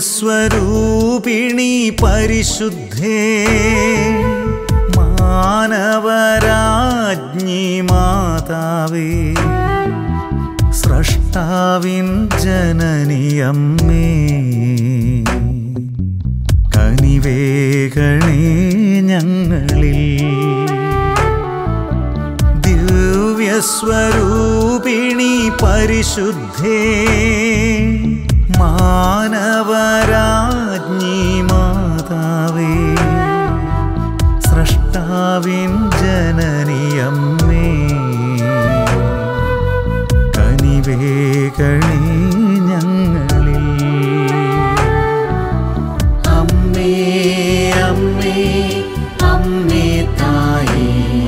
ദിവ്യസ്വരൂപിണി പരിശുദ്ധേ മാനവരാജ്ഞി മാതാവേ സ്രഷ്ടാവിൻ ജനനിയമ്മേ കനിവേകണേ ഞങ്ങളിൽ ദിവ്യസ്വരൂപിണി പരിശുദ്ധേ മാനവരാജ്ഞി മാതാവേ സ്രഷ്ടാവിൻ ജനനിയമ്മേ കനിവേകണേ ഞങ്ങളിൽ അമ്മേ അമ്മേ അമ്മേ തായേ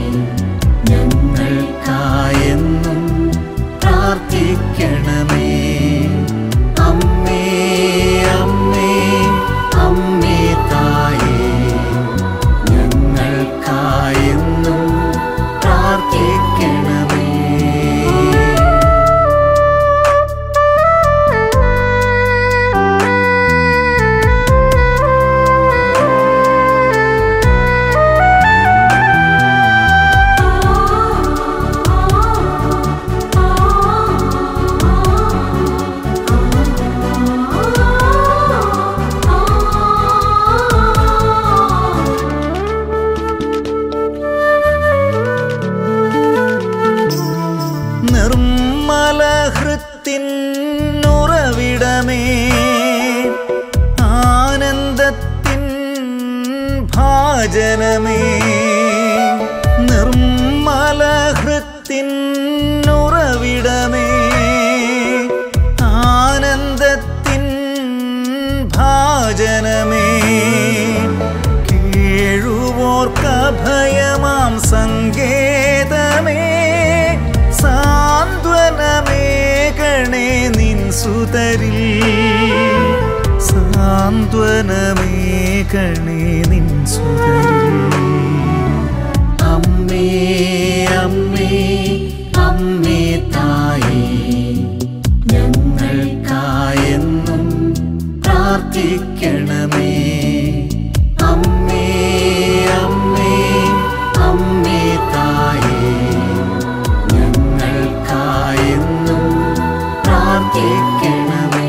ഞങ്ങൾക്കായെന്നും പ്രാർത്ഥിക്കണമേ അമ്മേ അമ്മേ അമ്മേ തായേ ഞങ്ങൾക്കായെന്നും പ്രാർത്ഥിക്കണമേ നിർമ്മല ഹൃത്തിനുറവിടമേ ആനന്ദത്തിൻ ഭാജനമേ നിർമ്മല ഹൃത്തിനുറവിടമേ ആനന്ദത്തിൻ ഭാജനമേ കേഴുവോർക്കഭയമാം സങ്കേതമേ സാന്ത്വനമേ ഗണേ നിൻ സുതരിൽ സാന്ത്വനമേ ഗണേ നിൻ സുതരിൽ അമ്മേ അമ്മേ അമ്മേ തായേ ഞങ്ങൾക്കായെന്നും പ്രാർത്ഥിക്കണമേ അമ്മേ അമ്മേ അമ്മേ തായേ ഞങ്ങൾക്കായെന്നും പ്രാർത്ഥിക്കണമേ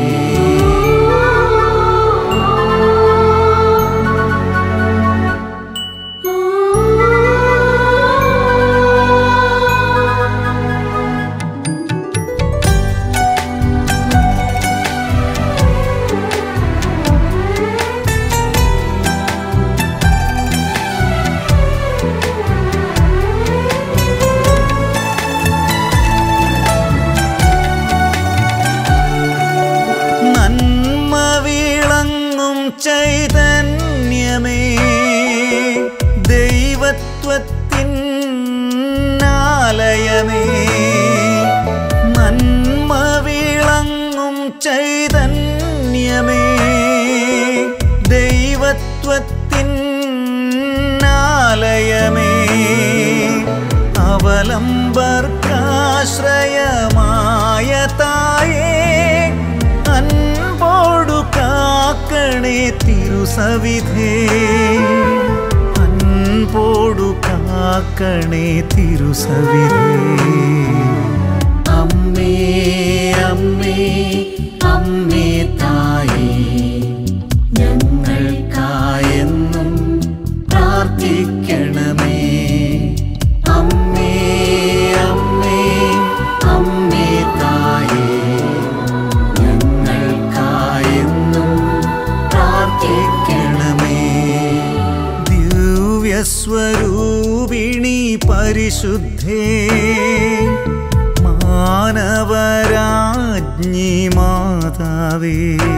നന്മ വിളങ്ങും ചൈതന്യമേ ദൈവത്വത്തിൻ ആലയമേ നന്മ വിളങ്ങും ചൈതന്യമേ ദൈവത്വത്തിൻ ആലയമേ അവലംബർക്കാശ്രയമായ തായേ അൻപോടു കാക്കണേ തിരുസവിധേ അൻപോടു കാക്കണേ തിരുസവിധേ അമ്മേ അമ്മേ അമ്മേ തായേ ഞങ്ങൾക്കായെന്നും പ്രാർത്ഥിക്കണമേ അമ്മേ അമ്മേ അമ്മേ തായേ ഞങ്ങൾക്കായെന്നും പ്രാർത്ഥിക്കണമേ ദിവ്യസ്വരൂപിണി പരിശുദ്ധേ മാനവരാജ്ഞി മാതാവേ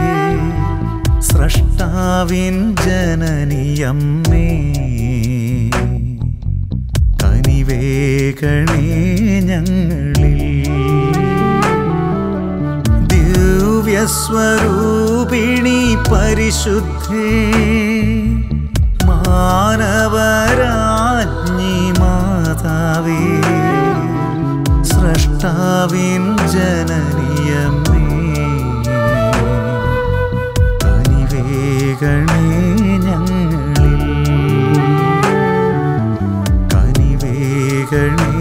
സ്രഷ്ടാവിൻ ജനനിയമ്മേ കനിവേകണേ ഞങ്ങളിൽ ദിവ്യസ്വരൂപിണി പരിശുദ്ധേ മാനവരാജ്ഞി മാതാവേ സ്രഷ്ടാവിൻ ജനനിയമ്മേ ഞങ്ങളിൽ കനിവേകണേ